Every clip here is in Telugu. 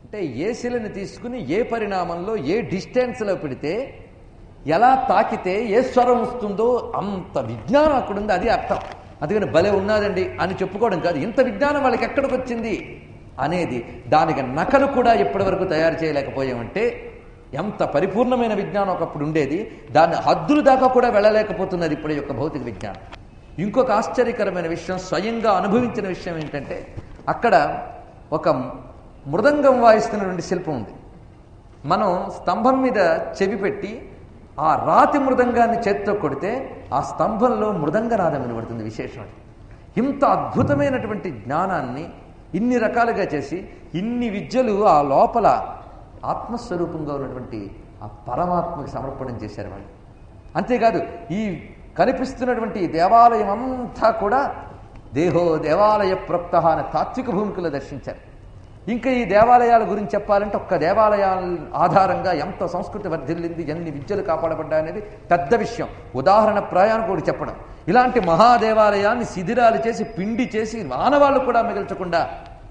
అంటే ఏ శిలని తీసుకుని ఏ పరిణామంలో ఏ డిస్టెన్స్లో పెడితే ఎలా తాకితే ఏ స్వరం వస్తుందో అంత విజ్ఞానం అక్కడ ఉంది అది అర్థం అందుకని భలే ఉన్నదండి అని చెప్పుకోవడం కాదు ఇంత విజ్ఞానం వాళ్ళకి ఎక్కడికి వచ్చింది అనేది దానికి నకలు కూడా ఇప్పటివరకు తయారు చేయలేకపోయామంటే ఎంత పరిపూర్ణమైన విజ్ఞానం ఒకప్పుడు ఉండేది దాన్ని హద్దులు దాకా కూడా వెళ్ళలేకపోతున్నది ఇప్పుడు యొక్క భౌతిక విజ్ఞానం ఇంకొక ఆశ్చర్యకరమైన విషయం స్వయంగా అనుభవించిన విషయం ఏంటంటే అక్కడ ఒక మృదంగం వాయిస్తున్నటువంటి శిల్పం ఉంది మనం స్తంభం మీద చెవి పెట్టి ఆ రాతి మృదంగాన్ని చేత్తో కొడితే ఆ స్తంభంలో మృదంగనాదం వినబడుతుంది విశేషం అది. ఇంత అద్భుతమైనటువంటి జ్ఞానాన్ని ఇన్ని రకాలుగా చేసి ఇన్ని విద్యలు ఆ లోపల ఆత్మస్వరూపంగా ఉన్నటువంటి ఆ పరమాత్మకి సమర్పణం చేశారు వాళ్ళు అంతేకాదు ఈ కనిపిస్తున్నటువంటి ఈ దేవాలయం అంతా కూడా దేహో దేవాలయ ప్రోక్త అనే తాత్విక భూమికలో దర్శించారు ఇంకా ఈ దేవాలయాల గురించి చెప్పాలంటే ఒక్క దేవాలయాల ఆధారంగా ఎంత సంస్కృతి వర్ధిల్లింది ఎన్ని విద్యలు కాపాడబడ్డాయి అనేది పెద్ద విషయం ఉదాహరణ ప్రయాణం కూడా చెప్పడం ఇలాంటి మహాదేవాలయాన్ని శిథిరాలు చేసి పిండి చేసి మానవాళ్ళు కూడా మిగల్చకుండా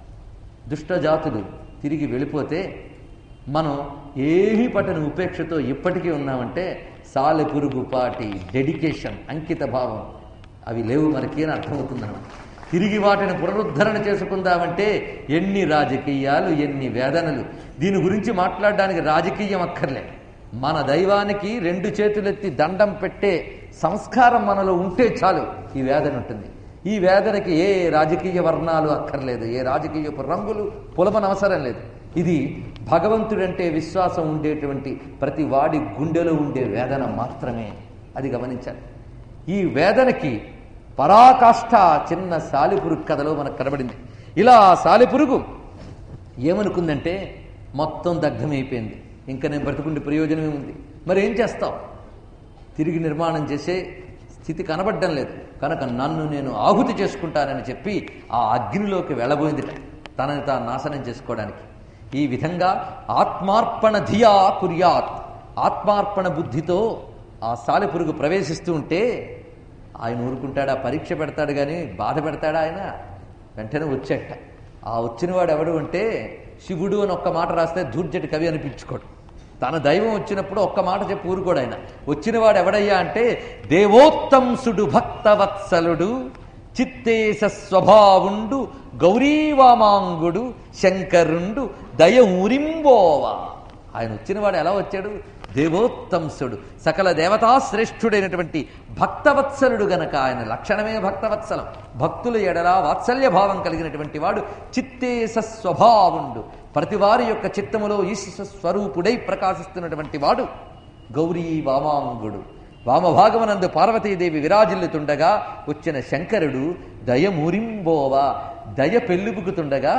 దుష్టజాతులు తిరిగి వెళ్ళిపోతే మనం ఏమీ పట్టని ఉపేక్షతో ఇప్పటికీ ఉన్నామంటే సాలెపురుగు పాటి డెడికేషన్ అంకిత భావం అవి లేవు మనకి అని అర్థమవుతుందన్నమాట తిరిగి వాటిని పునరుద్ధరణ చేసుకుందామంటే ఎన్ని రాజకీయాలు ఎన్ని వేదనలు దీని గురించి మాట్లాడడానికి రాజకీయం అక్కర్లే మన దైవానికి రెండు చేతులెత్తి దండం పెట్టే సంస్కారం మనలో ఉంటే చాలు ఈ వేదన ఉంటుంది ఈ వేదనకి ఏ రాజకీయ వర్ణాలు అక్కర్లేదు ఏ రాజకీయపు రంగులు పులమనవసరం లేదు ఇది భగవంతుడంటే విశ్వాసం ఉండేటువంటి ప్రతి వాడి గుండెలో ఉండే వేదన మాత్రమే అది గమనించాలి ఈ వేదనకి పరాకాష్ఠ చిన్న సాలిపురుగు కథలో మనకు కనబడింది ఇలా ఆ సాలిపురుగు ఏమనుకుందంటే మొత్తం దగ్ధమైపోయింది ఇంకా నేను బ్రతుకుండే ప్రయోజనమే ఉంది మరి ఏం చేస్తావు తిరిగి నిర్మాణం చేసే స్థితి కనబడడం లేదు కనుక నన్ను నేను ఆహుతి చేసుకుంటానని చెప్పి ఆ అగ్నిలోకి వెళ్ళబోయిందిట తనని తాను నాశనం చేసుకోవడానికి ఈ విధంగా ఆత్మార్పణ ధియా కుర్యాత్ ఆత్మార్పణ బుద్ధితో ఆ సాలెపురుగు ప్రవేశిస్తూ ఉంటే ఆయన ఊరుకుంటాడా పరీక్ష పెడతాడు కానీ బాధ పెడతాడా ఆయన వెంటనే వచ్చేట ఆ వచ్చినవాడు ఎవడు అంటే శివుడు అని ఒక్క మాట రాస్తే దూర్జటి కవి అనిపించుకోడు తన దైవం వచ్చినప్పుడు ఒక్క మాట చెప్పి ఊరుకోడు ఆయన వచ్చినవాడు ఎవడయ్యా అంటే దేవోత్తంసుడు భక్తవత్సలుడు చిత్తేశ స్వభావుండు గౌరీవామాంగుడు శంకరుండు దయ ఊరింబోవా ఆయన వచ్చినవాడు ఎలా వచ్చాడు దేవోత్తంసుడు సకల దేవతా శ్రేష్ఠుడైనటువంటి భక్తవత్సలుడు గనక ఆయన లక్షణమే భక్తవత్సలం భక్తుల ఎడలా వాత్సల్య భావం కలిగినటువంటి వాడు చిత్తేశ స్వభావుండు ప్రతివారి యొక్క చిత్తములో ఈశ్వ స్వరూపుడై ప్రకాశిస్తున్నటువంటి వాడు గౌరీ వామాంగుడు వామభాగమనందు పార్వతీదేవి విరాజిల్లుతుండగా వచ్చిన శంకరుడు దయమూరింబోవా దయ పెళ్ళుబుకుతుండగా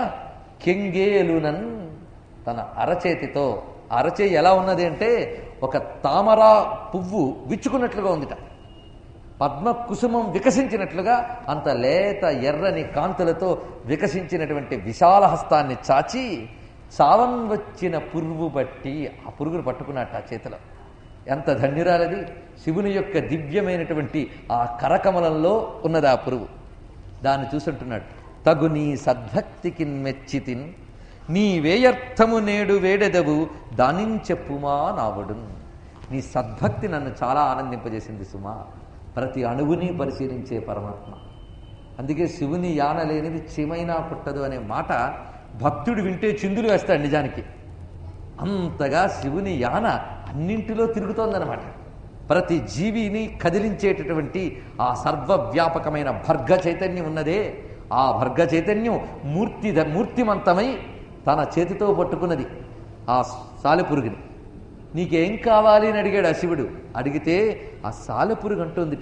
కెంగేలునన్ తన అరచేతితో అరచేయి ఎలా ఉన్నది అంటే ఒక తామర పువ్వు విచ్చుకున్నట్లుగా ఉందిట పద్మ కుసుమం వికసించినట్లుగా అంత లేత ఎర్రని కాంతులతో వికసించినటువంటి విశాల హస్తాన్ని చాచి చావన్ వచ్చిన పురుగు బట్టి ఆ పురుగును పట్టుకున్నట్టు ఆ చేతిలో ఎంత ధన్యురాలది శివుని యొక్క దివ్యమైనటువంటి ఆ కరకమలంలో ఉన్నది ఆ పురుగు దాన్ని చూసుంటున్నాడు తగు నీ సద్భక్తికి మెచ్చితిన్ నీ వేయర్థము నేడు వేడెదవు దానించెప్పుమా నావడు నీ సద్భక్తి నన్ను చాలా ఆనందింపజేసింది సుమా ప్రతి అణువుని పరిశీలించే పరమాత్మ అందుకే శివుని యాన లేనిది చీమైనా పుట్టదు అనే మాట భక్తుడు వింటే చిందులు వేస్తాడు నిజానికి అంతగా శివుని యాన అన్నింటిలో తిరుగుతోందనమాట ప్రతి జీవిని కదిలించేటటువంటి ఆ సర్వవ్యాపకమైన భర్గ చైతన్యం ఉన్నదే ఆ భర్గ చైతన్యం మూర్తి మూర్తిమంతమై తన చేతితో పట్టుకున్నది ఆ సాలెపురుగుని నీకేం కావాలి అని అడిగాడు ఆ శివుడు అడిగితే ఆ సాలెపురుగు అంటుందిట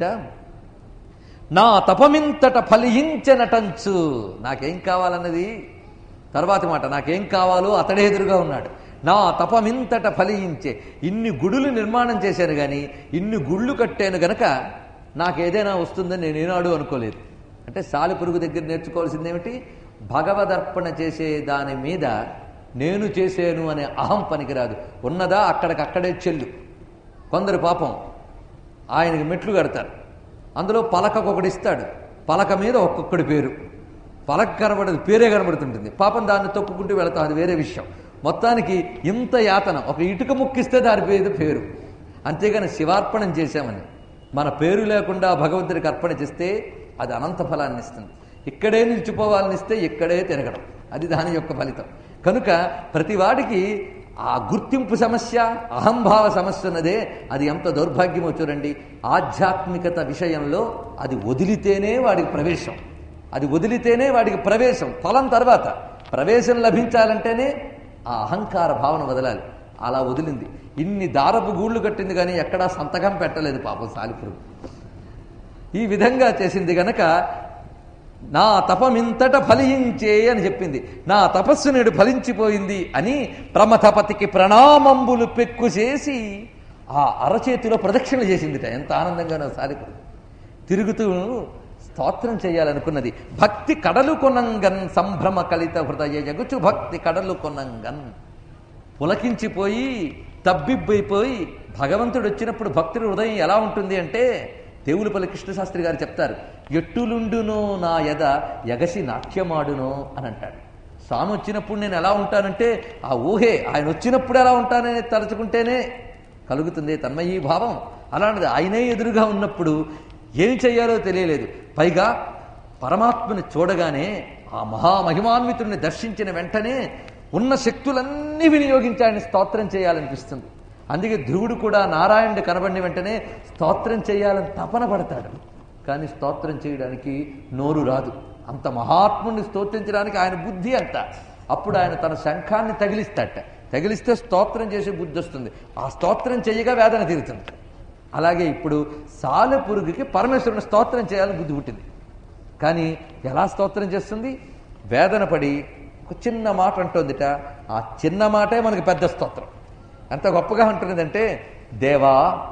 నా తపమింతట ఫలించనటంచు నాకేం కావాలన్నది తర్వాతి మాట నాకేం కావాలో అతడే ఎదురుగా ఉన్నాడు నా తపమింతట ఫలించే ఇన్ని గుడులు నిర్మాణం చేశాను కానీ ఇన్ని గుళ్ళు కట్టాను గనక నాకేదైనా వస్తుందని నేను ఏనాడు అనుకోలేదు అంటే సాలిపురుగు దగ్గర నేర్చుకోవాల్సింది ఏమిటి భగవదర్పణ చేసే దాని మీద నేను చేశాను అనే అహం పనికిరాదు ఉన్నదా అక్కడికక్కడే చెల్లు కొందరు పాపం ఆయనకి మెట్లు కడతారు అందులో పలకకొకటి ఇస్తాడు పలక మీద ఒక్కొక్కడి పేరు పలక కనబడదు పేరే కనబడుతుంటుంది పాపం దాన్ని తొక్కుకుంటూ వెళతాం అది వేరే విషయం మొత్తానికి ఇంత యాతన ఒక ఇటుక ముక్కిస్తే దాని పేరు పేరు అంతేగాని శివార్పణం చేశామని మన పేరు లేకుండా భగవంతుడికి అర్పణ చేస్తే అది అనంత ఫలాన్ని ఇస్తుంది ఇక్కడే నిలిచిపోవాలని ఇస్తే ఇక్కడే తిరగడం అది దాని యొక్క ఫలితం కనుక ప్రతివాడికి ఆ గుర్తింపు సమస్య అహంభావ సమస్య ఉన్నదే అది ఎంత దౌర్భాగ్యమో చూడండి ఆధ్యాత్మికత విషయంలో అది వదిలితేనే వాడికి ప్రవేశం అది వదిలితేనే వాడికి ప్రవేశం ఫలం తర్వాత ప్రవేశం లభించాలంటేనే ఆ అహంకార భావన వదలాలి అలా వదిలింది ఇన్ని దారపు గూళ్ళు కట్టింది కానీ ఎక్కడా సంతకం పెట్టలేదు పాపం సాలిపురుగు ఈ విధంగా చేసింది గనక నా తపమింతట ఫలించే అని చెప్పింది నా తపస్సు నేడు ఫలించిపోయింది అని ప్రమథపతికి ప్రణామంబులు పెక్కు చేసి ఆ అరచేతిలో ప్రదక్షిణ చేసిందిట ఎంత ఆనందంగానో సాలిపురుగు తిరుగుతూ స్తోత్రం చేయాలనుకున్నది భక్తి కడలు కొనంగన్ సంభ్రమ కలిత హృదయ జగుచు భక్తి కడలు కొనంగన్ పులకించిపోయి తబ్బిబ్బైపోయి భగవంతుడు వచ్చినప్పుడు భక్తుడి హృదయం ఎలా ఉంటుంది అంటే దేవులపల్లి కృష్ణశాస్త్రి గారు చెప్తారు ఎట్టులుండునో నా ఎద ఎగసి నాట్యమాడునో అని అంటాడు స్వామి వచ్చినప్పుడు నేను ఎలా ఉంటానంటే ఆ ఊహే ఆయన వచ్చినప్పుడు ఎలా ఉంటానని తలుచుకుంటేనే కలుగుతుంది తన్మయీ భావం అలాంటిది ఆయనే ఎదురుగా ఉన్నప్పుడు ఏమి చేయాలో తెలియలేదు పైగా పరమాత్మని చూడగానే ఆ మహామహిమాన్వితుడిని దర్శించిన వెంటనే ఉన్న శక్తులన్నీ వినియోగించి ఆయన స్తోత్రం చేయాలనిపిస్తుంది అందుకే ధ్రువుడు కూడా నారాయణుడు కనబడిన వెంటనే స్తోత్రం చేయాలని తపన పడతాడు కానీ స్తోత్రం చేయడానికి నోరు రాదు అంత మహాత్ముడిని స్తోత్రించడానికి ఆయన బుద్ధి అంట అప్పుడు ఆయన తన శంఖాన్ని తగిలిస్తాట తగిలిస్తే స్తోత్రం చేసే బుద్ధి వస్తుంది ఆ స్తోత్రం చేయగా వేదన తీరుతుంది అలాగే ఇప్పుడు సాలెపురుగుకి పరమేశ్వరుని స్తోత్రం చేయాలని బుద్ధి పుట్టింది కానీ ఎలా స్తోత్రం చేస్తుంది వేదన పడి ఒక చిన్న మాట అంటోందిట ఆ చిన్న మాటే మనకి పెద్ద స్తోత్రం ఎంత గొప్పగా ఉంటున్నదంటే దేవా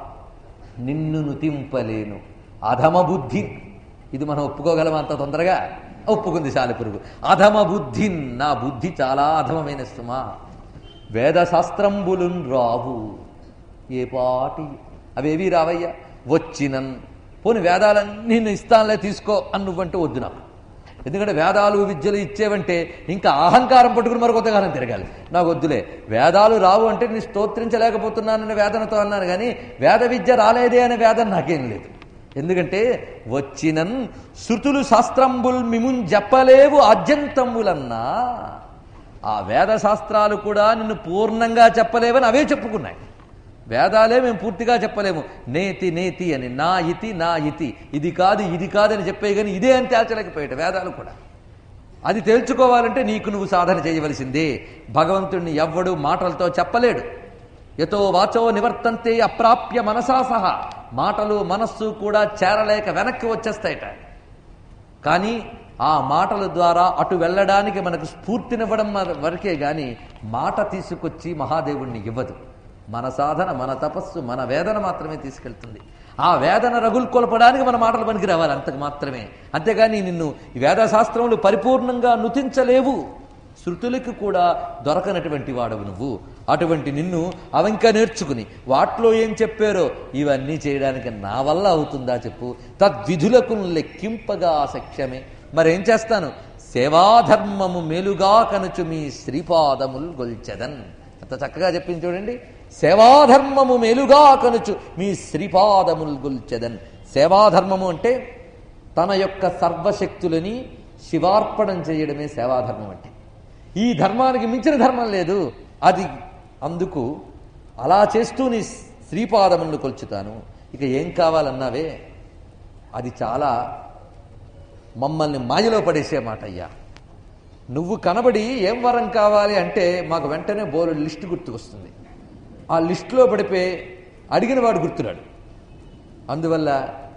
నిన్ను నుతింపలేను అధమ బుద్ధి ఇది మనం ఒప్పుకోగలం అంత తొందరగా ఒప్పుకుంది సాలెపురుగు అధమ బుద్ధి నా బుద్ధి చాలా అధమమైన సుమా వేద శాస్త్రంబులున్ రావు ఏ పాటి అవేవి రావయ్యా వచ్చినన్ పోని వేదాలన్నీ నేను ఇస్తానులే తీసుకో అని నువ్వంటే వద్దు నాకు ఎందుకంటే వేదాలు విద్యలు ఇచ్చేవంటే ఇంకా అహంకారం పట్టుకుని మరొకతగానం తిరగాలి నాకు వద్దులే వేదాలు రావు అంటే నేను స్తోత్రించలేకపోతున్నానని వేదనతో అన్నాను కానీ వేద విద్య రాలేదే అనే వేదన నాకేం లేదు ఎందుకంటే వచ్చినన్ శృతులు శాస్త్రంబుల్ మిమున్ చెప్పలేవు ఆద్యంతంబులన్నా ఆ వేద శాస్త్రాలు కూడా నిన్ను పూర్ణంగా చెప్పలేవని అవే చెప్పుకున్నాయి వేదాలే మేము పూర్తిగా చెప్పలేము నేతి నేతి అని నా ఇతి నా ఇతి ఇది కాదు ఇది కాదని చెప్పే కానీ ఇదే అని తేల్చలేకపోయాడు వేదాలు కూడా అది తేల్చుకోవాలంటే నీకు నువ్వు సాధన చేయవలసిందే భగవంతుణ్ణి ఎవ్వడు మాటలతో చెప్పలేడు యతో వాచో నివర్తంతే అప్రాప్య మనసా సహా మాటలు మనస్సు కూడా చేరలేక వెనక్కి వచ్చేస్తాయట కానీ ఆ మాటల ద్వారా అటు వెళ్ళడానికి మనకు స్ఫూర్తినివ్వడం మ- వరకే గాని మాట తీసుకొచ్చి మహాదేవుణ్ణి ఇవ్వదు మన సాధన మన తపస్సు మన వేదన మాత్రమే తీసుకెళ్తుంది ఆ వేదన రగుల్కొల్పడానికి మన మాటలు పనికి రావాలి అంతకు మాత్రమే అంతేగాని నిన్ను ఈ వేదశాస్త్రములు పరిపూర్ణంగా నుతించలేవు శృతులకు కూడా దొరకనటువంటి వాడవు నువ్వు అటువంటి నిన్ను అవంక నేర్చుకుని వాటిలో ఏం చెప్పారో ఇవన్నీ చేయడానికి నా వల్ల అవుతుందా చెప్పు తద్విధులకు లెక్కింపగా సఖ్యమే మరేం చేస్తాను సేవాధర్మము మేలుగా కనుచు మీ శ్రీపాదములు గొల్చెదన్ అంత చక్కగా చెప్పింది చూడండి సేవాధర్మము మేలుగా కనుచు మీ శ్రీపాదములు గొల్చెదన్ సేవాధర్మము అంటే తన యొక్క సర్వశక్తులని శివార్పణం చేయడమే సేవాధర్మం అంటే ఈ ధర్మానికి మించిన ధర్మం లేదు అది అందుకు అలా చేస్తూ నీ శ్రీపాదములను కొల్చుతాను ఇక ఏం కావాలన్నావే అది చాలా మమ్మల్ని మాయలో పడేసే మాట అయ్యా నువ్వు కనబడి ఏం వరం కావాలి అంటే మాకు వెంటనే బోలు లిస్టు గుర్తుకొస్తుంది ఆ లిస్టులో పడిపోయి అడిగిన వాడు గుర్తురాడు అందువల్ల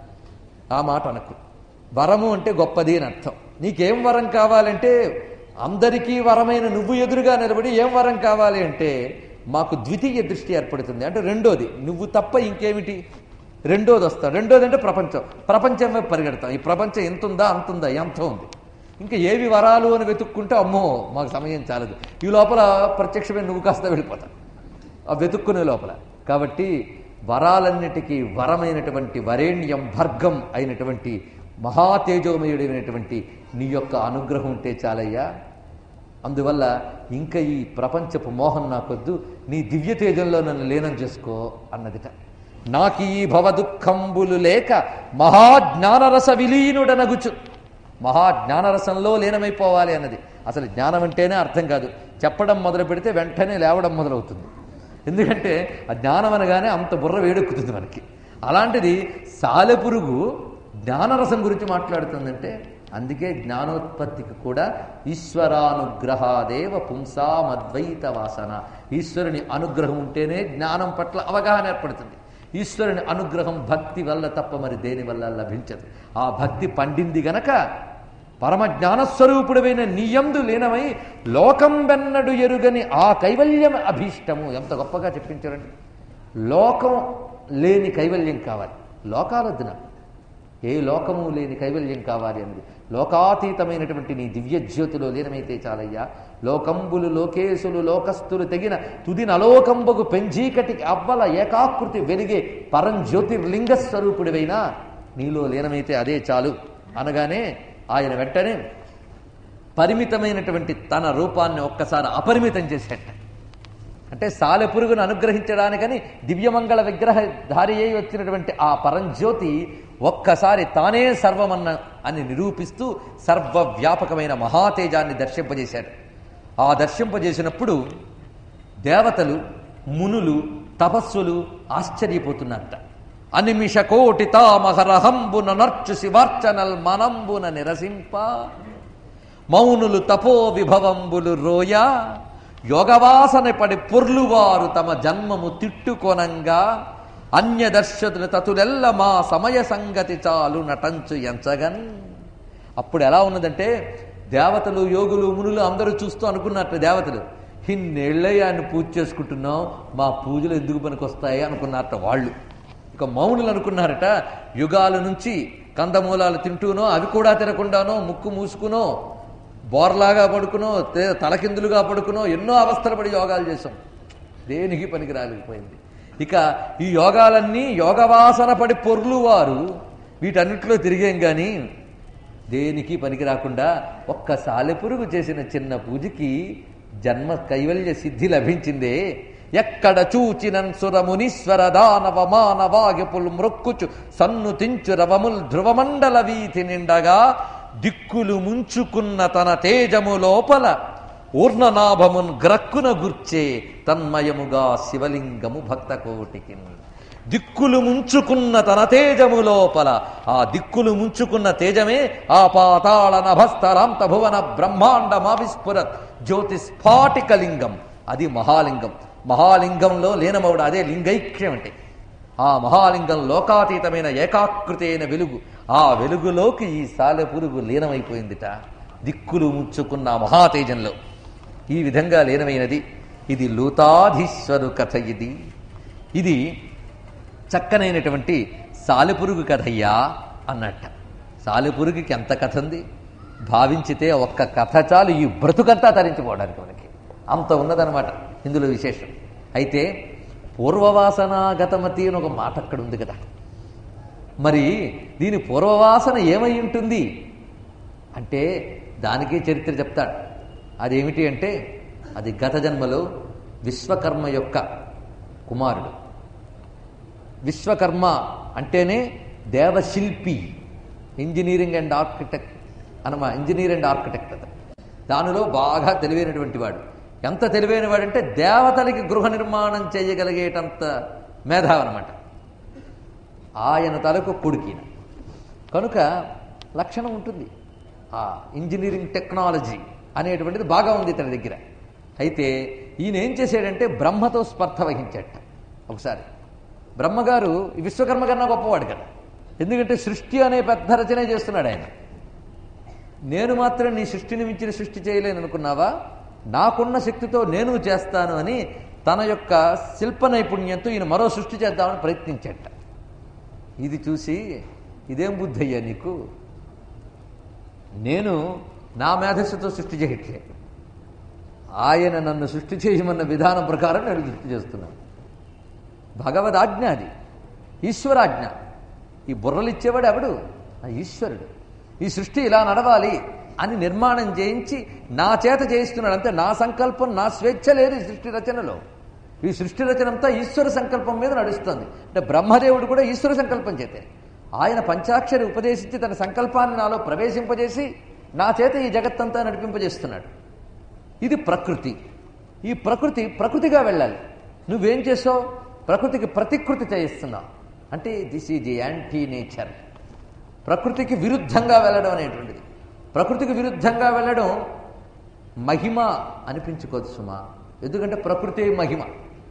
ఆ మాట అనకు వరము అంటే గొప్పది అని అర్థం నీకేం వరం కావాలంటే అందరికీ వరమైన నువ్వు ఎదురుగా నిలబడి ఏం వరం కావాలి అంటే మాకు ద్వితీయ దృష్టి ఏర్పడుతుంది అంటే రెండోది నువ్వు తప్ప ఇంకేమిటి రెండోది వస్తాం రెండోది అంటే ప్రపంచం ప్రపంచం వైపు పరిగెడతాం ఈ ప్రపంచం ఎంత ఉందా అంత ఉందా ఎంత ఉంది ఇంకా ఏవి వరాలు అని వెతుక్కుంటే అమ్మో మాకు సమయం చాలదు ఈ లోపల ప్రత్యక్షమైన నువ్వు కాస్త వెళ్ళిపోతావు ఆ వెతుక్కునే లోపల కాబట్టి వరాలన్నిటికీ వరమైనటువంటి వరేణ్యం భర్గం అయినటువంటి మహాతేజోమయుడైనటువంటి నీ యొక్క అనుగ్రహం ఉంటే చాలయ్యా అందువల్ల ఇంకా ఈ ప్రపంచపు మోహం నాకొద్దు నీ దివ్య తేజంలో నన్ను లీనం చేసుకో అన్నదిట నాకు ఈ భవ దుఃఖంబులు లేక మహాజ్ఞానరస విలీనుడనగుచు మహాజ్ఞానరసంలో లీనమైపోవాలి అన్నది అసలు జ్ఞానం అంటేనే అర్థం కాదు చెప్పడం మొదలు పెడితే వెంటనే లేవడం మొదలవుతుంది ఎందుకంటే ఆ జ్ఞానం అనగానే అంత బుర్ర వేడెక్కుతుంది మనకి అలాంటిది సాలెపురుగు జ్ఞానరసం గురించి మాట్లాడుతుందంటే అందుకే జ్ఞానోత్పత్తికి కూడా ఈశ్వరానుగ్రహాదేవ పుంసామద్వైత వాసన ఈశ్వరుని అనుగ్రహం ఉంటేనే జ్ఞానం పట్ల అవగాహన ఏర్పడుతుంది ఈశ్వరుని అనుగ్రహం భక్తి వల్ల తప్ప మరి దేని వల్ల లభించదు ఆ భక్తి పండింది గనక పరమ జ్ఞానస్వరూపుడమైన నీయందు లీనమై లోకం వెన్నడు ఎరుగని ఆ కైవల్యం అభీష్టము ఎంత గొప్పగా చెప్పించారండి లోకం లేని కైవల్యం కావాలి లోకాలొద్దు నాకు ఏ లోకము లేని కైవల్యం కావాలి అన్నది లోకాతీతమైనటువంటి నీ దివ్య జ్యోతిలో లీనమైతే చాలయ్యా లోకంబులు లోకేశులు లోకస్తులు తెగిన తుది నలోకంబగు పెంజీకటికి అవ్వల ఏకాకృతి వెలిగే పరంజ్యోతిర్లింగ స్వరూపుడివైనా నీలో లీనమైతే అదే చాలు అనగానే ఆయన వెంటనే పరిమితమైనటువంటి తన రూపాన్ని ఒక్కసారి అపరిమితం చేసేట అంటే సాలెపురుగును అనుగ్రహించడానికని దివ్యమంగళ విగ్రహధారి అయి వచ్చినటువంటి ఆ పరంజ్యోతి ఒక్కసారి తానే సర్వమన్న అని నిరూపిస్తూ సర్వవ్యాపకమైన మహాతేజాన్ని దర్శింపజేశాడు ఆ దర్శింపజేసినప్పుడు దేవతలు మునులు తపస్సులు ఆశ్చర్యపోతున్నారట అనిమిష కోటి తామహరహంబున నర్చు శివార్చనల్ మనంబున నిరసింప మౌనులు తపో విభవంబులు రోయ యోగవాసన పడి పొర్లువారు తమ జన్మము తిట్టుకొనంగా అన్యదర్శతులు తతులెల్ల మా సమయ సంగతి చాలు నటంచు ఎంచగన్ అప్పుడు ఎలా ఉన్నదంటే దేవతలు యోగులు మునులు అందరూ చూస్తూ అనుకున్నట్టు దేవతలు ఇన్నేళ్ళయ్యాన్ని పూజ చేసుకుంటున్నాం మా పూజలు ఎందుకు పనికొస్తాయి అనుకున్నారట వాళ్ళు ఇక మౌనులు అనుకున్నారట యుగాల నుంచి కందమూలాలు తింటూనో అవి కూడా తినకుండానో ముక్కు మూసుకునో బోర్లాగా పడుకునో తే- తలకిందులుగా పడుకునో ఎన్నో అవస్థలు పడి యోగాలు చేశాం దేనికి పనికి రాలేకపోయింది ఇక ఈ యోగాలన్నీ యోగవాసన పడి పొర్లు వారు వీటన్నిటిలో తిరిగేం కానీ దేనికి పనికి రాకుండా ఒక్క సాలెపురుగు చేసిన చిన్న పూజకి జన్మ కైవల్య సిద్ధి లభించిందే ఎక్కడ చూచినన్ సురమునీశ్వర దానవ మానవాగిపుల్ మ్రొక్కుచు సన్ను తించు రవముల్ ధ్రువమండల వీధి నిండగా దిక్కులు ముంచుకున్న తన తేజము లోపల ఊర్ణనాభమున్ గ్రక్కున గుర్చే తన్మయముగా శివలింగము భక్త కోటికి దిక్కులు ముంచుకున్న తన తేజము లోపల ఆ దిక్కులు ముంచుకున్న తేజమే ఆ పాతాళ నభస్థలాంత భువన బ్రహ్మాండమావిస్ఫురత్ జ్యోతిస్ఫాటికలింగం అది మహాలింగం మహాలింగంలో లీనమవుడు అదే లింగైక్యం అంటే ఆ మహాలింగం లోకాతీతమైన ఏకాకృతి అయిన వెలుగు ఆ వెలుగులోకి ఈ సాలెపురుగు లీనమైపోయిందిట దిక్కులు ముచ్చుకున్న ఆ మహాతేజంలో ఈ విధంగా లీనమైనది ఇది లూతాధీశ్వరు కథ ఇది ఇది చక్కనైనటువంటి సాలెపురుగు కథయ్యా అన్నట్ట సాలెపురుగుకి ఎంత కథ ఉంది భావించితే ఒక్క కథ చాలు ఈ బ్రతుకంతా తరించిపోవడానికి మనకి అంత ఉన్నదనమాట ఇందులో విశేషం అయితే పూర్వవాసనాగతమతి అని ఒక మాట అక్కడ ఉంది కదా మరి దీని పూర్వవాసన ఏమై ఉంటుంది అంటే దానికే చరిత్ర చెప్తాడు అదేమిటి అంటే అది గత జన్మలో విశ్వకర్మ యొక్క కుమారుడు విశ్వకర్మ అంటేనే దేవశిల్పి ఇంజనీరింగ్ అండ్ ఆర్కిటెక్ట్ అనమా ఇంజనీర్ అండ్ ఆర్కిటెక్ట్ అతను దానిలో బాగా తెలివైనటువంటి వాడు ఎంత తెలివైన వాడంటే దేవతలకి గృహ నిర్మాణం చేయగలిగేటంత మేధావి అనమాట ఆయన తలకు కొడుకిన కనుక లక్షణం ఉంటుంది ఆ ఇంజనీరింగ్ టెక్నాలజీ అనేటువంటిది బాగా ఉంది తన దగ్గర అయితే ఈయన ఏం చేశాడంటే బ్రహ్మతో స్పర్ధ వహించాట ఒకసారి బ్రహ్మగారు ఈ విశ్వకర్మ కన్నా గొప్పవాడు కదా ఎందుకంటే సృష్టి అనే పెద్ద రచనే చేస్తున్నాడు ఆయన నేను మాత్రం నీ సృష్టిని మించిన సృష్టి చేయలేను అనుకున్నావా నాకున్న శక్తితో నేను చేస్తాను అని తన యొక్క శిల్ప నైపుణ్యంతో ఈయన మరో సృష్టి చేద్దామని ప్రయత్నించట ఇది చూసి ఇదేం బుద్ధి అయ్యా నీకు నేను నా మేధస్సుతో సృష్టి చేయట్లే ఆయన నన్ను సృష్టి చేయమన్న విధానం ప్రకారం నేను సృష్టి చేస్తున్నాను భగవదాజ్ఞ అది ఈశ్వరాజ్ఞ ఈ బుర్రలు ఇచ్చేవాడు ఎవడు ఆ ఈశ్వరుడు ఈ సృష్టి ఇలా నడవాలి అని నిర్మాణం చేయించి నా చేత చేయిస్తున్నాడు అంతే నా సంకల్పం నా స్వేచ్ఛ లేదు ఈ సృష్టి రచనలో ఈ సృష్టి రచన అంతా ఈశ్వర సంకల్పం మీద నడుస్తుంది అంటే బ్రహ్మదేవుడు కూడా ఈశ్వర సంకల్పం చేతే ఆయన పంచాక్షరి ఉపదేశించి తన సంకల్పాన్ని నాలో ప్రవేశింపజేసి నా చేత ఈ జగత్తంతా నడిపింపజేస్తున్నాడు ఇది ప్రకృతి ఈ ప్రకృతి ప్రకృతిగా వెళ్ళాలి నువ్వేం చేసావు ప్రకృతికి ప్రతికృతి చేయిస్తున్నావు అంటే దిస్ ఈజ్ యాంటీ నేచర్ ప్రకృతికి విరుద్ధంగా వెళ్ళడం అనేటువంటిది ప్రకృతికి విరుద్ధంగా వెళ్ళడం మహిమ అనిపించుకోదు సుమా ఎందుకంటే ప్రకృతి మహిమ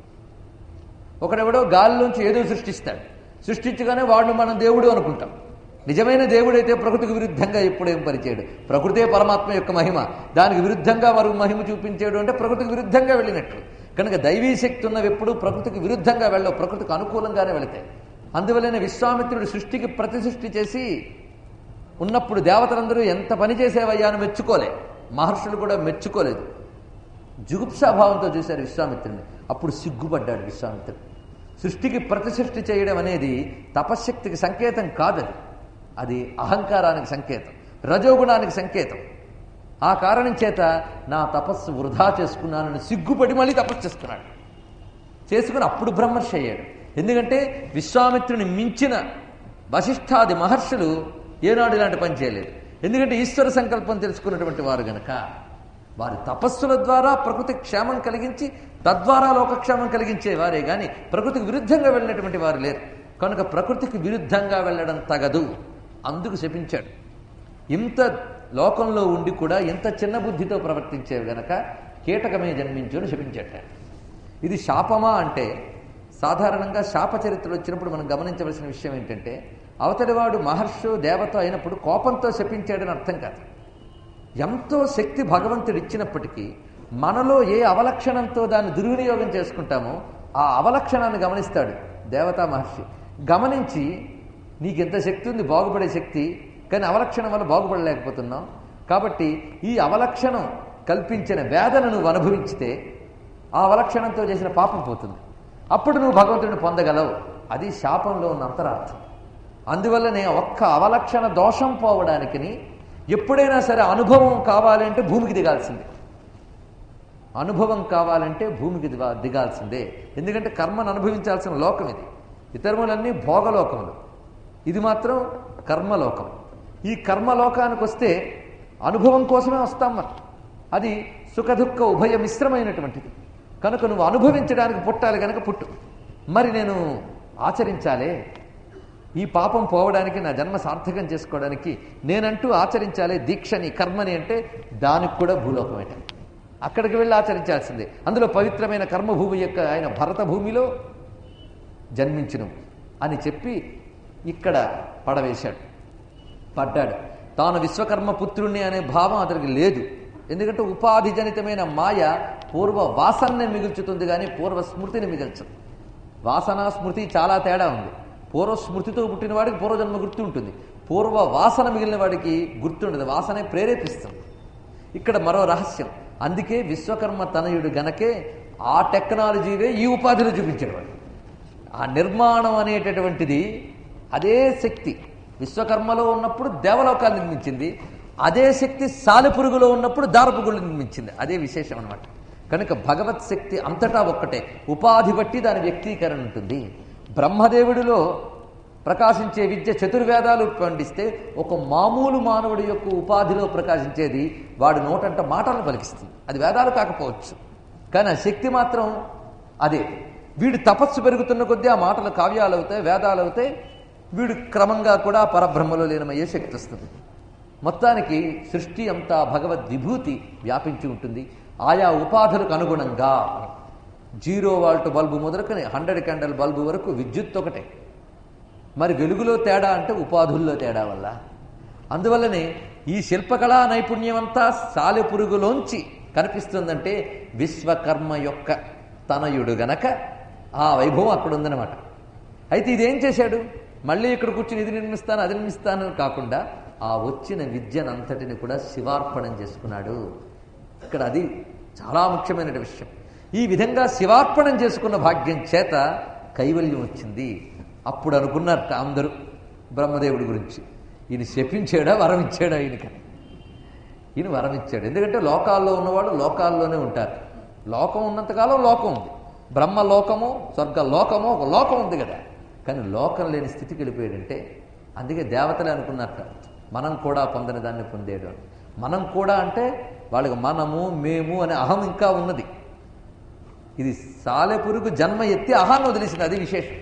ఒకడెవడో గాలిలోంచి ఏదో సృష్టిస్తాడు సృష్టించగానే వాడిని మనం దేవుడు అనుకుంటాం నిజమైన దేవుడైతే ప్రకృతికి విరుద్ధంగా ఎప్పుడేం పరిచేయడు ప్రకృతే పరమాత్మ యొక్క మహిమ దానికి విరుద్ధంగా మరో మహిమ చూపించాడు అంటే ప్రకృతికి విరుద్ధంగా వెళ్ళినట్లు కనుక దైవీ శక్తి ఉన్నవి ఎప్పుడు ప్రకృతికి విరుద్ధంగా వెళ్ళవు ప్రకృతికి అనుకూలంగానే వెళతాయి అందువల్లనే విశ్వామిత్రుడు సృష్టికి ప్రతి సృష్టి చేసి ఉన్నప్పుడు దేవతలందరూ ఎంత పని చేసేవయ్యా అని మెచ్చుకోలే మహర్షులు కూడా మెచ్చుకోలేదు జుగుప్సాభావంతో చూశారు విశ్వామిత్రుడిని అప్పుడు సిగ్గుపడ్డాడు విశ్వామిత్రుడు సృష్టికి ప్రతి సృష్టి చేయడం అనేది తపశ్శక్తికి సంకేతం కాదది అది అహంకారానికి సంకేతం రజోగుణానికి సంకేతం ఆ కారణం చేత నా తపస్సు వృధా చేసుకున్నానని సిగ్గుపడి మళ్ళీ తపస్సు చేసుకున్నాడు చేసుకుని అప్పుడు బ్రహ్మర్షి అయ్యాడు ఎందుకంటే విశ్వామిత్రుని మించిన వశిష్ఠాది మహర్షులు ఏనాడు ఇలాంటి పని చేయలేదు ఎందుకంటే ఈశ్వర సంకల్పం తెలుసుకున్నటువంటి వారు గనక వారి తపస్సుల ద్వారా ప్రకృతి క్షేమం కలిగించి తద్వారా లోకక్షేమం కలిగించే వారే గాని ప్రకృతికి విరుద్ధంగా వెళ్ళినటువంటి వారు లేరు కనుక ప్రకృతికి విరుద్ధంగా వెళ్ళడం తగదు అందుకు శపించాడు ఇంత లోకంలో ఉండి కూడా ఇంత చిన్న బుద్ధితో ప్రవర్తించేవి గనక కీటకమే జన్మించు అని శపించట ఇది శాపమా అంటే సాధారణంగా శాప చరిత్రలు వచ్చినప్పుడు మనం గమనించవలసిన విషయం ఏంటంటే అవతలివాడు మహర్షు దేవత అయినప్పుడు కోపంతో శపించాడని అర్థం కాదు ఎంతో శక్తి భగవంతుడు ఇచ్చినప్పటికీ మనలో ఏ అవలక్షణంతో దాన్ని దుర్వినియోగం చేసుకుంటామో ఆ అవలక్షణాన్ని గమనిస్తాడు దేవతా మహర్షి గమనించి నీకు ఎంత శక్తి ఉంది బాగుపడే శక్తి కానీ అవలక్షణం వల్ల బాగుపడలేకపోతున్నావు కాబట్టి ఈ అవలక్షణం కల్పించిన వేదన నువ్వు అనుభవించితే ఆ అవలక్షణంతో చేసిన పాపం పోతుంది అప్పుడు నువ్వు భగవంతుడిని పొందగలవు అది శాపంలో ఉన్న అంతరార్థం అందువల్లనే ఒక్క అవలక్షణ దోషం పోవడానికిని ఎప్పుడైనా సరే అనుభవం కావాలంటే భూమికి దిగాల్సిందే అనుభవం కావాలంటే భూమికి దిగా దిగాల్సిందే ఎందుకంటే కర్మను అనుభవించాల్సిన లోకం ఇది ఇతరములన్నీ భోగలోకములు ఇది మాత్రం కర్మలోకం ఈ కర్మలోకానికి వస్తే అనుభవం కోసమే వస్తాం మనం అది సుఖదుఖ ఉభయ మిశ్రమైనటువంటిది కనుక నువ్వు అనుభవించడానికి పుట్టాలి కనుక పుట్టు మరి నేను ఆచరించాలే ఈ పాపం పోవడానికి నా జన్మ సార్థకం చేసుకోవడానికి నేనంటూ ఆచరించాలి దీక్షని కర్మని అంటే దానికి కూడా భూలోకమేట అక్కడికి వెళ్ళి ఆచరించాల్సిందే అందులో పవిత్రమైన కర్మభూమి యొక్క ఆయన భరత భూమిలో జన్మించును అని చెప్పి ఇక్కడ పడవేశాడు పడ్డాడు తాను విశ్వకర్మ పుత్రుణ్ణి అనే భావం అతనికి లేదు ఎందుకంటే ఉపాధి జనితమైన మాయ పూర్వ వాసనని మిగుల్చుతుంది కానీ పూర్వ స్మృతిని మిగల్చదు వాసన స్మృతి చాలా తేడా ఉంది పూర్వ స్మృతితో పుట్టిన వాడికి పూర్వజన్మ గుర్తు ఉంటుంది పూర్వ వాసన మిగిలిన వాడికి గుర్తుండదు వాసనే ప్రేరేపిస్తుంది ఇక్కడ మరో రహస్యం అందుకే విశ్వకర్మ తనయుడు గనకే ఆ టెక్నాలజీవే ఈ ఉపాధిలో చూపించేవాడు ఆ నిర్మాణం అనేటటువంటిది అదే శక్తి విశ్వకర్మలో ఉన్నప్పుడు దేవలోకాలు నిర్మించింది అదే శక్తి సాలెపురుగులో ఉన్నప్పుడు దారపుగుళ్ళు నిర్మించింది అదే విశేషం అనమాట కనుక భగవత్ శక్తి అంతటా ఒక్కటే ఉపాధి బట్టి దాని వ్యక్తీకరణ ఉంటుంది బ్రహ్మదేవుడిలో ప్రకాశించే విద్య చతుర్వేదాలు పండిస్తే ఒక మామూలు మానవుడి యొక్క ఉపాధిలో ప్రకాశించేది వాడి నోటంట మాటలను పలికిస్తుంది అది వేదాలు కాకపోవచ్చు కానీ ఆ శక్తి మాత్రం అదే వీడు తపస్సు పెరుగుతున్న కొద్దీ ఆ మాటలు కావ్యాలు అవుతాయి వేదాలు అవుతాయి వీడు క్రమంగా కూడా పరబ్రహ్మలో లీనమయ్యే శక్తి వస్తుంది మొత్తానికి సృష్టి అంతా భగవద్ విభూతి వ్యాపించి ఉంటుంది ఆయా ఉపాధులకు అనుగుణంగా జీరో వాల్ట్ బల్బు మొదలుకొని హండ్రెడ్ క్యాండల్ బల్బు వరకు విద్యుత్ ఒకటే మరి వెలుగులో తేడా అంటే ఉపాధుల్లో తేడా వల్ల అందువల్లనే ఈ శిల్పకళా నైపుణ్యం అంతా సాలెపురుగులోంచి కనిపిస్తుందంటే విశ్వకర్మ యొక్క తనయుడు గనక ఆ వైభవం అక్కడ ఉందన్నమాట అయితే ఇదేం చేశాడు మళ్ళీ ఇక్కడ కూర్చుని ఇది నిర్మిస్తాను అది నిర్మిస్తాను అని కాకుండా ఆ వచ్చిన విద్యనంతటిని కూడా శివార్పణం చేసుకున్నాడు ఇక్కడ అది చాలా ముఖ్యమైన విషయం ఈ విధంగా శివార్పణం చేసుకున్న భాగ్యం చేత కైవల్యం వచ్చింది అప్పుడు అనుకున్నారట అందరూ బ్రహ్మదేవుడి గురించి ఈయన శపించాడా వరం ఇచ్చాడా ఈయనకని ఈయన వరం ఇచ్చాడు ఎందుకంటే లోకాల్లో ఉన్నవాళ్ళు లోకాల్లోనే ఉంటారు లోకం ఉన్నంతకాలం లోకం ఉంది బ్రహ్మ లోకము స్వర్గ లోకము ఒక లోకం ఉంది కదా కానీ లోకం లేని స్థితికి వెళ్ళిపోయాడంటే అందుకే దేవతలే అనుకున్నారట మనం కూడా పొందని దాన్ని పొందేడు అని మనం కూడా అంటే వాళ్ళకి మనము మేము అనే అహం ఇంకా ఉన్నది ఇది సాలెపురుగు జన్మ ఎత్తి అహాన్ని వదిలేసింది అది విశేషం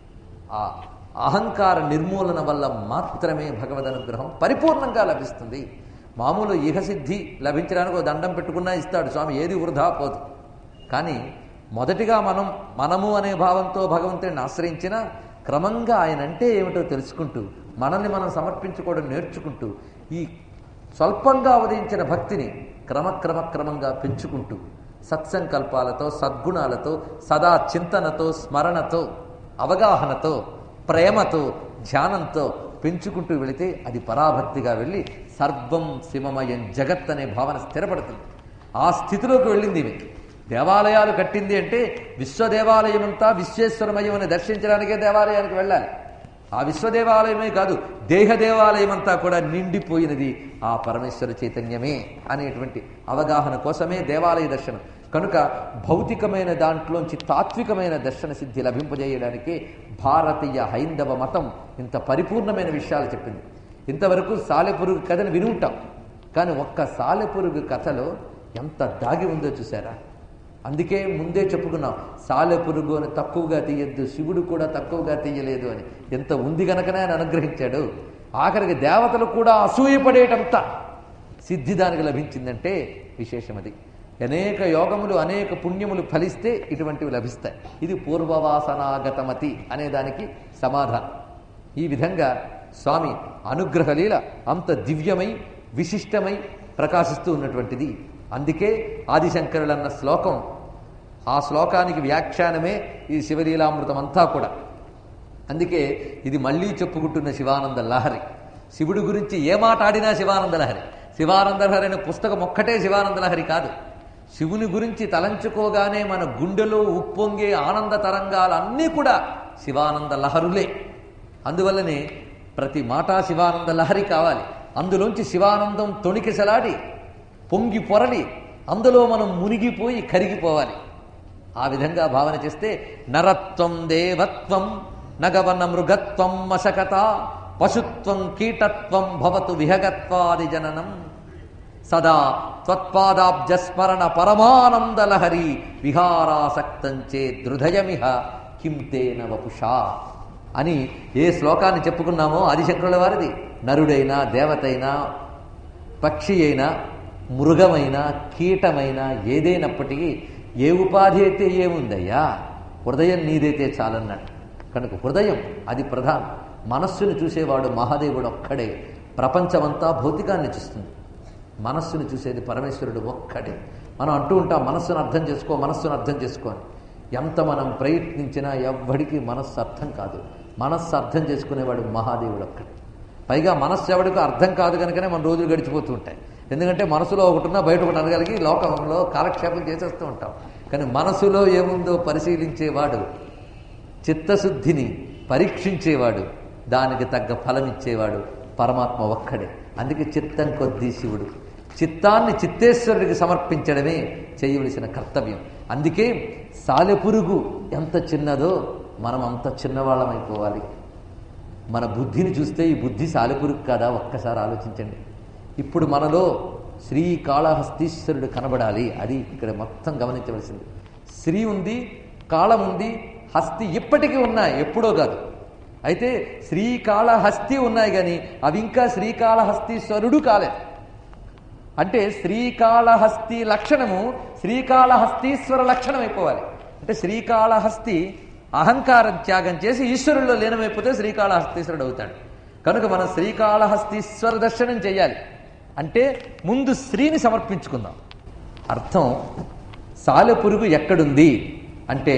ఆ అహంకార నిర్మూలన వల్ల మాత్రమే భగవద్ అనుగ్రహం పరిపూర్ణంగా లభిస్తుంది మామూలు ఇహసిద్ధి లభించడానికి ఒక దండం పెట్టుకున్నా ఇస్తాడు స్వామి ఏది వృధా పోదు కానీ మొదటిగా మనం మనము అనే భావంతో భగవంతుడిని ఆశ్రయించిన క్రమంగా ఆయన అంటే ఏమిటో తెలుసుకుంటూ మనల్ని మనం సమర్పించుకోవడం నేర్చుకుంటూ ఈ స్వల్పంగా ఉదయించిన భక్తిని క్రమక్రమ క్రమంగా పెంచుకుంటూ సత్సంకల్పాలతో సద్గుణాలతో సదా చింతనతో స్మరణతో అవగాహనతో ప్రేమతో ధ్యానంతో పెంచుకుంటూ వెళితే అది పరాభక్తిగా వెళ్ళి సర్వం శివమయం జగత్ అనే భావన స్థిరపడుతుంది ఆ స్థితిలోకి వెళ్ళింది ఇవి దేవాలయాలు కట్టింది అంటే విశ్వదేవాలయం అంతా విశ్వేశ్వరమయం అని దర్శించడానికే దేవాలయానికి వెళ్ళాలి ఆ విశ్వదేవాలయమే కాదు దేహ దేవాలయం అంతా కూడా నిండిపోయినది ఆ పరమేశ్వర చైతన్యమే అనేటువంటి అవగాహన కోసమే దేవాలయ దర్శనం కనుక భౌతికమైన దాంట్లోంచి తాత్వికమైన దర్శన సిద్ధి లభింపజేయడానికి భారతీయ హైందవ మతం ఇంత పరిపూర్ణమైన విషయాలు చెప్పింది ఇంతవరకు సాలెపురుగు కథను విని ఉంటాం కానీ ఒక్క సాలెపురుగు కథలో ఎంత దాగి ఉందో చూసారా అందుకే ముందే చెప్పుకున్నాం సాలెపురుగు అని తక్కువగా తీయద్దు శివుడు కూడా తక్కువగా తీయలేదు అని ఎంత ఉంది గనకనే ఆయన అనుగ్రహించాడు ఆఖరికి దేవతలు కూడా అసూయపడేటంత సిద్ధి దానికి లభించిందంటే విశేషం అది అనేక యోగములు అనేక పుణ్యములు ఫలిస్తే ఇటువంటివి లభిస్తాయి ఇది పూర్వవాసనాగతమతి అనే దానికి సమాధానం ఈ విధంగా స్వామి అనుగ్రహలీల అంత దివ్యమై విశిష్టమై ప్రకాశిస్తూ ఉన్నటువంటిది అందుకే ఆదిశంకరులన్న శ్లోకం ఆ శ్లోకానికి వ్యాఖ్యానమే ఈ శివలీలామృతం అంతా కూడా అందుకే ఇది మళ్ళీ చెప్పుకుంటున్న శివానంద లహరి శివుడి గురించి ఏ మాట ఆడినా శివానంద లహరి శివానంద లహరి అనే పుస్తకం ఒక్కటే శివానంద లహరి కాదు శివుని గురించి తలంచుకోగానే మన గుండెలో ఉప్పొంగే ఆనంద తరంగాలన్నీ కూడా శివానంద లహరులే అందువల్లనే ప్రతి మాట శివానంద లహరి కావాలి అందులోంచి శివానందం తొణికిసలాడి పొంగి పొరలి అందులో మనం మునిగిపోయి కరిగిపోవాలి ఆ విధంగా భావన చేస్తే నరత్వం దేవత్వం నగవన మృగత్వం మశకత పశుత్వం కీటత్వం భవతు విహగత్వాది జననం సదా త్వత్పాదాబ్జస్మరణ పరమానందలహరి విహారాసక్తంచే దృఢయమిహ కిం తేన వపుషా అని ఏ శ్లోకాన్ని చెప్పుకున్నామో ఆదిశంకరుల వారిది నరుడైనా దేవతైనా పక్షి అయినా మృగమైనా కీటమైనా ఏదైనప్పటికీ ఏ ఉపాధి అయితే ఏముందయ్యా హృదయం నీదైతే చాలన్నాడు కనుక హృదయం అది ప్రధానం మనస్సును చూసేవాడు మహాదేవుడు ఒక్కడే ప్రపంచమంతా భౌతికాన్ని చూస్తుంది మనస్సును చూసేది పరమేశ్వరుడు ఒక్కడే మనం అంటూ ఉంటాం మనస్సును అర్థం చేసుకో మనస్సును అర్థం చేసుకోని ఎంత మనం ప్రయత్నించినా ఎవ్వడికి మనస్సు అర్థం కాదు మనస్సు అర్థం చేసుకునేవాడు మహాదేవుడు ఒక్కడే పైగా మనస్సు ఎవడికి అర్థం కాదు కనుకనే మన రోజులు గడిచిపోతూ ఉంటాయి ఎందుకంటే మనసులో ఒకటి ఉన్నా బయట ఒకటి అనగలిగి లోకంలో కాలక్షేపం చేసేస్తూ ఉంటాం కానీ మనసులో ఏముందో పరిశీలించేవాడు చిత్తశుద్ధిని పరీక్షించేవాడు దానికి తగ్గ ఫలం ఇచ్చేవాడు పరమాత్మ ఒక్కడే అందుకే చిత్తం కొద్దీ శివుడు చిత్తాన్ని చిత్తేశ్వరుడికి సమర్పించడమే చేయవలసిన కర్తవ్యం అందుకే సాలెపురుగు ఎంత చిన్నదో మనం అంత చిన్నవాళ్ళమైపోవాలి మన బుద్ధిని చూస్తే ఈ బుద్ధి సాలెపురుగు కాదా ఒక్కసారి ఆలోచించండి ఇప్పుడు మనలో శ్రీకాళహస్తీశ్వరుడు కనబడాలి అది ఇక్కడ మొత్తం గమనించవలసింది శ్రీ ఉంది కాళం ఉంది హస్తి ఇప్పటికీ ఉన్నాయి ఎప్పుడో కాదు అయితే శ్రీకాళహస్తి ఉన్నాయి కానీ అవి ఇంకా శ్రీకాళహస్తీశ్వరుడు కాలేదు అంటే శ్రీకాళహస్తి లక్షణము శ్రీకాళహస్తీశ్వర లక్షణం అయిపోవాలి అంటే శ్రీకాళహస్తి అహంకారం త్యాగం చేసి ఈశ్వరుల్లో లీనమైపోతే శ్రీకాళహస్తీశ్వరుడు అవుతాడు కనుక మనం శ్రీకాళహస్తీశ్వర దర్శనం చేయాలి అంటే ముందు శ్రీని సమర్పించుకుందాం అర్థం సాలెపురుగు ఎక్కడుంది అంటే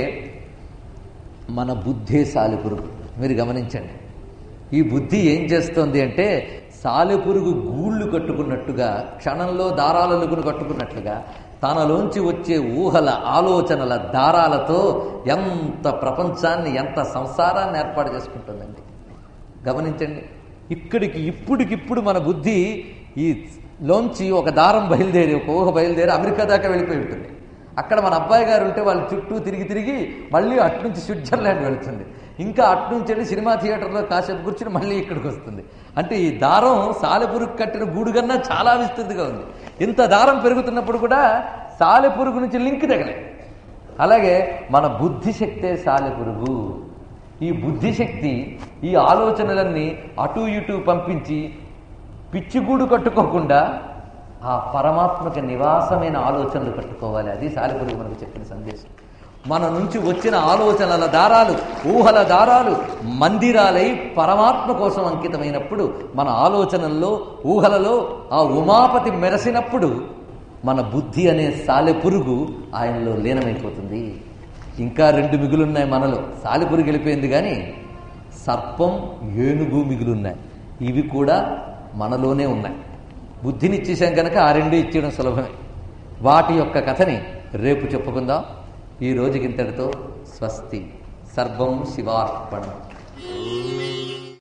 మన బుద్ధే సాలెపురుగు మీరు గమనించండి ఈ బుద్ధి ఏం చేస్తోంది అంటే సాలెపురుగు గూళ్ళు కట్టుకున్నట్టుగా క్షణంలో దారాలలుగును కట్టుకున్నట్లుగా తనలోంచి వచ్చే ఊహల ఆలోచనల దారాలతో ఎంత ప్రపంచాన్ని ఎంత సంసారాన్ని ఏర్పాటు చేసుకుంటుందండి గమనించండి ఇక్కడికి ఇప్పుడికిప్పుడు మన బుద్ధి ఈ లోంచి ఒక దారం బయలుదేరి ఒక ఊహ బయలుదేరి అమెరికా దాకా వెళ్ళిపోయి ఉంటుంది అక్కడ మన అబ్బాయి గారు ఉంటే వాళ్ళు చుట్టూ తిరిగి తిరిగి మళ్ళీ అట్నుంచి స్విట్జర్లాండ్ వెళుతుంది ఇంకా అట్నుంచి వెళ్ళి సినిమా థియేటర్లో కాసేపు కూర్చుని మళ్ళీ ఇక్కడికి వస్తుంది అంటే ఈ దారం సాలెపురుగు కట్టిన గూడు కన్నా చాలా విస్తృతిగా ఉంది ఇంత దారం పెరుగుతున్నప్పుడు కూడా సాలెపురుగు నుంచి లింక్ తగలే అలాగే మన బుద్ధిశక్తే సాలెపురుగు ఈ బుద్ధిశక్తి ఈ ఆలోచనలన్నీ అటు ఇటు పంపించి పిచ్చిగూడు కట్టుకోకుండా ఆ పరమాత్మక నివాసమైన ఆలోచనలు కట్టుకోవాలి అది సాలిపురుగు మనకు చెప్పిన సందేశం మన నుంచి వచ్చిన ఆలోచనల దారాలు ఊహల దారాలు మందిరాలై పరమాత్మ కోసం అంకితమైనప్పుడు మన ఆలోచనల్లో ఊహలలో ఆ ఉమాపతి మెరసినప్పుడు మన బుద్ధి అనే సాలెపురుగు ఆయనలో లీనమైపోతుంది ఇంకా రెండు మిగులున్నాయి మనలో సాలెపురుగు వెళ్ళిపోయింది కానీ సర్పం ఏనుగు మిగులున్నాయి ఇవి కూడా మనలోనే ఉన్నాయి బుద్ధిని ఇచ్చేసాం కనుక ఆ రెండు ఇచ్చేయడం సులభమే వాటి యొక్క కథని రేపు చెప్పుకుందాం ఈ రోజుకి ఇంతటితో స్వస్తి సర్వం శివార్పణం